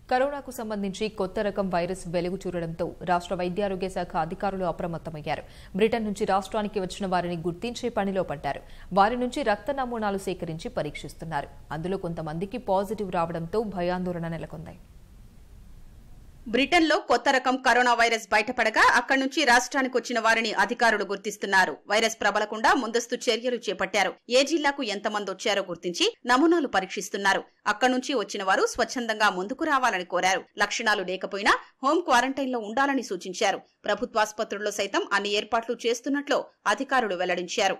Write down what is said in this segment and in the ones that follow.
కరోనాకు సంబంధించి కొత్త రకం వైరస్ వెలుగు చూడడంతో రాష్ట్ర వైద్యారోగ్య శాఖ అధికారులు అప్రమత్తమయ్యారు బ్రిటన్ నుంచి రాష్ట్రానికి వచ్చిన వారిని గుర్తించే పనిలో పడ్డారు వారి నుంచి రక్త నమూనాలు సేకరించి పరీక్షిస్తున్నారు అందులో కొంతమందికి పాజిటివ్ రావడంతో భయాందోళన నెలకొంది బ్రిటన్లో కొత్త రకం కరోనా వైరస్ బయటపడగా అక్కడి నుంచి రాష్ట్రానికి వచ్చిన వారిని అధికారులు గుర్తిస్తున్నారు వైరస్ ప్రబలకుండా ముందస్తు చర్యలు చేపట్టారు ఏ జిల్లాకు ఎంతమంది వచ్చారో గుర్తించి నమూనాలు పరీక్షిస్తున్నారు అక్కడి నుంచి వచ్చిన వారు స్వచ్ఛందంగా ముందుకు రావాలని కోరారు లక్షణాలు లేకపోయినా హోం క్వారంటైన్లో ఉండాలని సూచించారు ప్రభుత్వాసుపత్రుల్లో సైతం అన్ని ఏర్పాట్లు చేస్తున్నట్లు అధికారులు వెల్లడించారు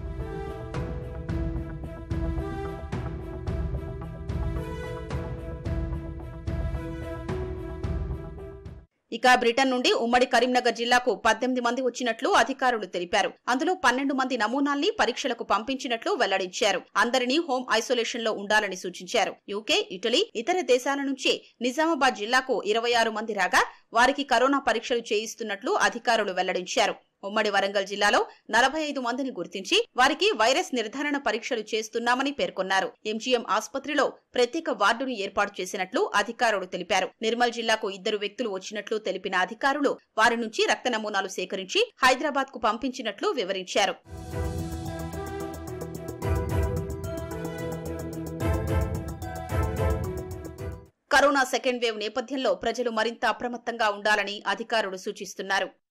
ఇక బ్రిటన్ నుండి ఉమ్మడి కరీంనగర్ జిల్లాకు పద్దెనిమిది మంది వచ్చినట్లు అధికారులు తెలిపారు అందులో పన్నెండు మంది నమూనాల్ని పరీక్షలకు పంపించినట్లు వెల్లడించారు అందరినీ హోం ఐసోలేషన్ లో ఉండాలని సూచించారు యూకే ఇటలీ ఇతర దేశాల నుంచి నిజామాబాద్ జిల్లాకు ఇరవై ఆరు మంది రాగా వారికి కరోనా పరీక్షలు చేయిస్తున్నట్లు అధికారులు వెల్లడించారు ఉమ్మడి వరంగల్ జిల్లాలో నలభై ఐదు మందిని గుర్తించి వారికి వైరస్ నిర్ధారణ పరీక్షలు చేస్తున్నామని పేర్కొన్నారు ఎంజీఎం ఆసుపత్రిలో ప్రత్యేక వార్డును ఏర్పాటు చేసినట్లు అధికారులు తెలిపారు నిర్మల్ జిల్లాకు ఇద్దరు వ్యక్తులు వచ్చినట్లు తెలిపిన అధికారులు వారి నుంచి రక్త నమూనాలు సేకరించి హైదరాబాద్ కు పంపించినట్లు వివరించారు కరోనా సెకండ్ వేవ్ నేపథ్యంలో ప్రజలు మరింత అప్రమత్తంగా ఉండాలని అధికారులు సూచిస్తున్నారు